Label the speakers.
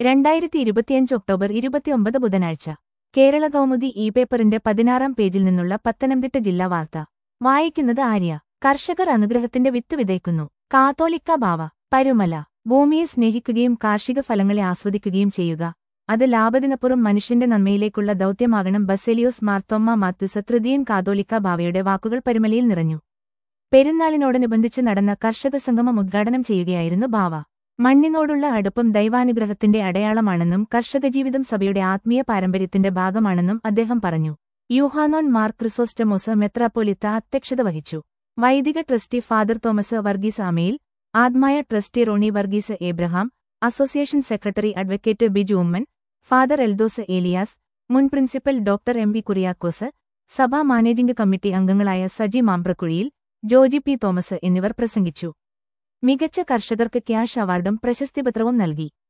Speaker 1: രണ്ടായിരത്തി ഇരുപത്തിയഞ്ച് ഒക്ടോബർ ഇരുപത്തിയൊമ്പത് ബുധനാഴ്ച കേരള കൗമുദി ഇ പേപ്പറിന്റെ പതിനാറാം പേജിൽ നിന്നുള്ള പത്തനംതിട്ട ജില്ലാ വാർത്ത വായിക്കുന്നത് ആര്യ കർഷകർ അനുഗ്രഹത്തിന്റെ വിത്ത് വിതയ്ക്കുന്നു കാത്തോലിക്ക ബാവ പരുമല ഭൂമിയെ സ്നേഹിക്കുകയും കാർഷിക ഫലങ്ങളെ ആസ്വദിക്കുകയും ചെയ്യുക അത് ലാഭത്തിനപ്പുറം മനുഷ്യന്റെ നന്മയിലേക്കുള്ള ദൗത്യമാകണം ബസേലിയോസ് മാർത്തോമ്മ മാത്യുസ തൃതീയൻ കാതോലിക്ക ബാവയുടെ വാക്കുകൾ പരുമലയിൽ നിറഞ്ഞു പെരുന്നാളിനോടനുബന്ധിച്ച് നടന്ന കർഷക സംഗമം ഉദ്ഘാടനം ചെയ്യുകയായിരുന്നു ബാവ മണ്ണിനോടുള്ള അടുപ്പം ദൈവാനുഗ്രഹത്തിന്റെ അടയാളമാണെന്നും കർഷകജീവിതം സഭയുടെ ആത്മീയ പാരമ്പര്യത്തിന്റെ ഭാഗമാണെന്നും അദ്ദേഹം പറഞ്ഞു യൂഹാനോൻ മാർ ക്രിസോസ്റ്റമോസ് മെത്രാപ്പോലിത്ത അധ്യക്ഷത വഹിച്ചു വൈദിക ട്രസ്റ്റി ഫാദർ തോമസ് വർഗീസ് അമയിൽ ആത്മായ trustee Rony Varghese Abraham association secretary advocate Biju Oommen father Eldhose Elias മുൻ principal doctor M V Kuriakose സഭാ മാനേജിംഗ് കമ്മിറ്റി അംഗങ്ങളായ സജി മാമ്പ്രക്കുഴിയിൽ ജോജി പി തോമസ് എന്നിവർ പ്രസംഗിച്ചു മികച്ച കർഷകർക്ക് ക്യാഷ് അവാർഡും പ്രശസ്തിപത്രവും നൽകി